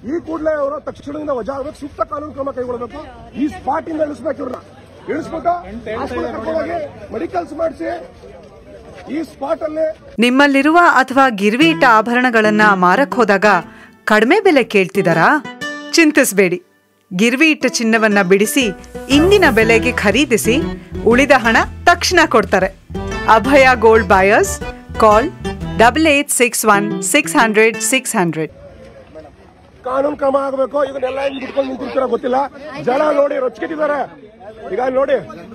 ಈ ಕೂಡಲೇ ಅವರು ತಕ್ಷಣದಿಂದ ವಜಾ ಆಗಬೇಕು ಸೂಕ್ತ ಕಾನೂನು ಕ್ರಮ ಕೈಗೊಳ್ಳಬೇಕು ಈ ಸ್ಪಾಟ್ ಇಂದ ಇಳಿಸ್ಬೇಕು ಇವ್ರನ್ನ ಇಳಿಸ್ಬಿಟ್ಟು ಹಾಸ್ಪಿಟಲ್ ಕರ್ಕೊಂಡೋಗಿ ಮೆಡಿಕಲ್ಸ್ ಮಾಡಿಸಿ ಈ ಸ್ಪಾಟ್ ಅಲ್ಲೇ ನಿಮ್ಮಲ್ಲಿರುವ ಅಥವಾ ಗಿರ್ವಿ ಇಟ್ಟ ಆಭರಣಗಳನ್ನ ಮಾರಕ್ ಹೋದಾಗ ಕಡಿಮೆ ಬೆಲೆ ಕೇಳ್ತಿದಾರಾ ಚಿಂತಿಸಬೇಡಿ ಗಿರ್ವಿ ಇಟ್ಟ ಚಿನ್ನವನ್ನ ಬಿಡಿಸಿ ಇಂದಿನ ಬೆಲೆಗೆ ಖರೀದಿಸಿ ಉಳಿದ ಹಣ ತಕ್ಷಣ ಕೊಡ್ತಾರೆ Abhaya gold buyers call double eight six one six hundred six hundred ಕಾನೂನು ಕ್ರಮ ಆಗಬೇಕು ಇದನ್ನೆಲ್ಲ ಹೆಂಗ್ ಬಿಟ್ಕೊಂಡು ನಿಂತಿರ್ತೀರ ಗೊತ್ತಿಲ್ಲ ಜನ ನೋಡಿ ರೊಚ್ಚಿಟ್ಟಿದ್ದಾರೆ ಈಗ ನೋಡಿ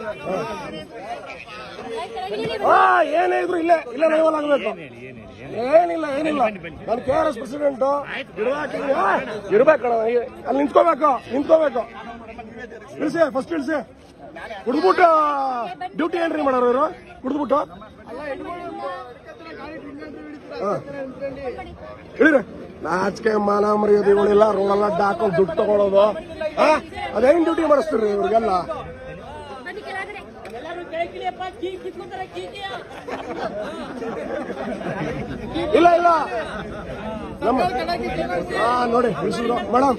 ಹಾ ಏನೇ ಇದ್ರು ಇಲ್ಲೇ ಇಲ್ಲೇ ನೈವಲ್ ಆಗಬೇಕು ಏನಿಲ್ಲ ಏನಿಲ್ಲ ನಾನು ಕೆ ಆರ್ ಎಸ್ ಪ್ರೆಸಿಡೆಂಟ್ ಇರ್ಬೇಕಣ ಅಲ್ಲಿ ನಿಂತ್ಕೋಬೇಕು ನಿಂತ್ಕೋಬೇಕು ಇಳಿಸಿ ಫಸ್ಟ್ ಇಳಿಸಿ ಕುಡ್ದ್ಬಿಟ್ಟು ಡ್ಯೂಟಿ ಏನ್ರಿ ಮಾಡೋರು ಇವರು ಕುಡ್ದ್ಬಿಟ್ಟು ಹಾ. ಇಳಿರಿ ನಾಚಿಕೆ ಮಾನ ಮರ್ಯಾದೆ ಇವಳಿಲ್ಲ ರೋಡೆಲ್ಲ ಅಡ್ಡ ಹಾಕೊಂಡು ದುಡ್ಡು ತಗೊಳ್ಳೋದು ಆ? ಅದೇನ್ ಡ್ಯೂಟಿ ಮಾಡಿಸ್ತೀರಿ ಇವ್ರಿಗೆಲ್ಲ ಇಲ್ಲ ಇಲ್ಲ ನಮ್ಮ ಹಾ ನೋಡಿ ಇಳಿಸಿದ್ರು ಮೇಡಮ್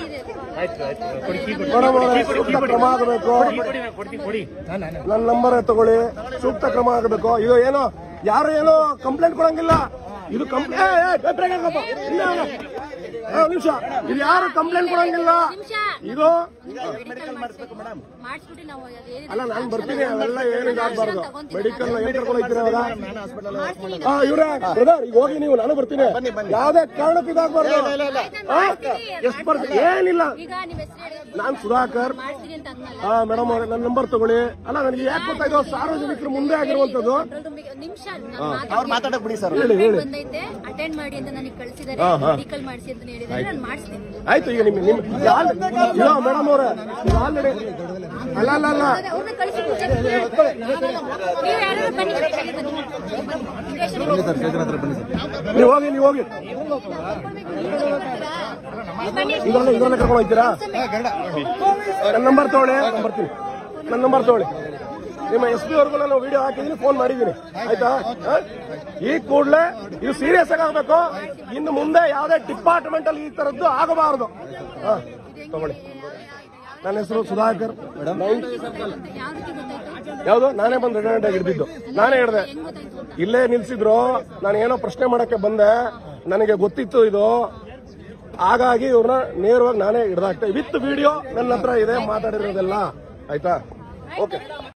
ಮೇಡಮ್ ಅವರೇ, ಸೂಕ್ತ ಕ್ರಮ ಆಗಬೇಕು ನನ್ನ ನಂಬರ್ ತಗೊಳ್ಳಿ ಸೂಕ್ತ ಕ್ರಮ ಆಗಬೇಕು ಇದು ಏನೋ ಯಾರು ಏನೋ ಕಂಪ್ಲೇಂಟ್ ಕೊಡಂಗಿಲ್ಲ ಇದು ಕಂಪ್ಲೇಂಟ್ ನಿಮಿಷ ಇದು ಯಾರು ಕಂಪ್ಲೇಂಟ್ ಕೊಡಂಗಿಲ್ಲ ಇದು ಮಾಡಿಸ್ಬಿಟ್ಟು ನಾವು ಅದೇನಿದೆ ಅಲ್ಲ ನಾನು ಬರ್ತೀನಿ ಅವೆಲ್ಲ ಏನು ಇದಾಗಬಾರ್ದು ಮೆಡಿಕಲ್ ಏನ್ ಕರ್ಕೊಂಡು ಹೋಗ್ತೀರಾ ಅವಾಗ ಹಾ ಇವ್ರೆ ಬ್ರದರ್ ಈಗ ಹೋಗಿ ನೀವು ನಾನು ಬರ್ತೀನಿ ಯಾವ್ದೇ ಕಾರಣಕ್ಕೂ ಇದಾಗಬಾರ್ದು ಎಷ್ಟು ಬರ್ತೀನಿ ಏನಿಲ್ಲ ಈಗ ನಿಮ್ಮ ಹೆಸರು ಹೇಳಿ ನಾನ್ ಸುಧಾಕರ್ ಮಾಡ್ತೀನಿ ಅಂತ ಅಂದ್ನಲ್ಲ ಹಾ ಮೇಡಮ್ ಅವ್ರೆ ನನ್ನ ನಂಬರ್ ತಗೊಳ್ಳಿ ಅಲ್ಲ ನನಗೆ ಯಾಕೆ ಗೊತ್ತಾಯ್ತು ಸಾರ್ವಜನಿಕರ ಮುಂದೆ ಆಗಿರುವಂತದ್ದು ಅದ್ರದ್ದು ಮಿ- ನಿಮಿಷ ಅವ್ರು ಮಾತಾಡಕ್ ಬಿಡಿ ಸರ್ ಹೇಳಿ ಹೇಳಿ ಬಂದೈತೆ ಅಟೆಂಡ್ ಮಾಡಿ ಅಂತ ನನಗೆ ಕಳಿಸಿದ್ದಾರೆ ಹಾ, ಹಾ. ಮೆಡಿಕಲ್ ಮಾಡಿಸಿ ಅಂತ ಹೇಳಿದ್ದಾರೆ ನಾನು ಮಾಡಿಸ್ತೀನಿ ಆಯ್ತು ಈಗ ನಿಮ್ ನಿಮ್ ಇಲ್ಲ ಮೇಡಮ್ ಅವ್ರೆ ಈಗ ಆಲ್ರೆಡಿ ಅಲ್ಲ ಅಲ್ಲ ಅಲ್ಲ ಅವ್ರನ್ನ ಕಳಿಸಿ ನೀವು ಯಾರು ಬನ್ನಿ ನೀವು ಹೋಗಿ ನೀವು ಹೋಗಿ ಬನ್ನಿ ಇದ್ರಲ್ಲೇ ಇದ್ರಲ್ಲೇ ಕರ್ಕೊಂಡು ಹೋಗ್ತೀರಾ ನನ್ನ ನಂಬರ್ ತಗೊಳ್ಳಿ ನಾನು ಬರ್ತೀನಿ ನನ್ನ ನಂಬರ್ ತಗೊಳ್ಳಿ ನಿಮ್ಮ ಎಸ್ ಪಿ ಅವ್ರಿಗೂ ನಾನು ವಿಡಿಯೋ ಹಾಕಿದ್ದೀನಿ ಫೋನ್ ಮಾಡಿದ್ದೀನಿ ಆಯ್ತಾ ಹ? ಈ ಕೂಡಲೇ ಇದು ಸೀರಿಯಸ್ ಆಗಿ ಆಗ್ಬೇಕು ಇನ್ನು ಮುಂದೆ ಯಾವುದೇ ಡಿಪಾರ್ಟ್ಮೆಂಟ್ ಅಲ್ಲಿ ಈ ತರದ್ದು ಆಗಬಾರದು ಹ, ತಗೊಳ್ಳಿ ನನ್ನ ಹೆಸರು ಸುಧಾಕರ್ ಯಾವ ರೀತಿ ಗೊತ್ತಾಯ್ತು ಯಾವುದು ನಾನೇ ಬಂದು ರೆಡಿಮೆಂಟ್ ಆಗಿ ಹಿಡಿದಿದ್ದು ನಾನೇ ಹಿಡ್ದೆ ಇಲ್ಲೇ ನಿಲ್ಸಿದ್ರು ನಾನು ಏನೋ ಪ್ರಶ್ನೆ ಮಾಡಕ್ಕೆ ಬಂದೆ ನನಗೆ ಗೊತ್ತಿತ್ತು ಇದು ಹಾಗಾಗಿ ಇವ್ರನ್ನ ನೇರವಾಗಿ ನಾನೇ ಹಿಡ್ದಾಕ್ತೆ ವಿತ್ ವಿಡಿಯೋ ನನ್ನ ಹತ್ರ ಇದೆ ಮಾತಾಡಿರೋದೆಲ್ಲ ಆಯ್ತಾ ಓಕೆ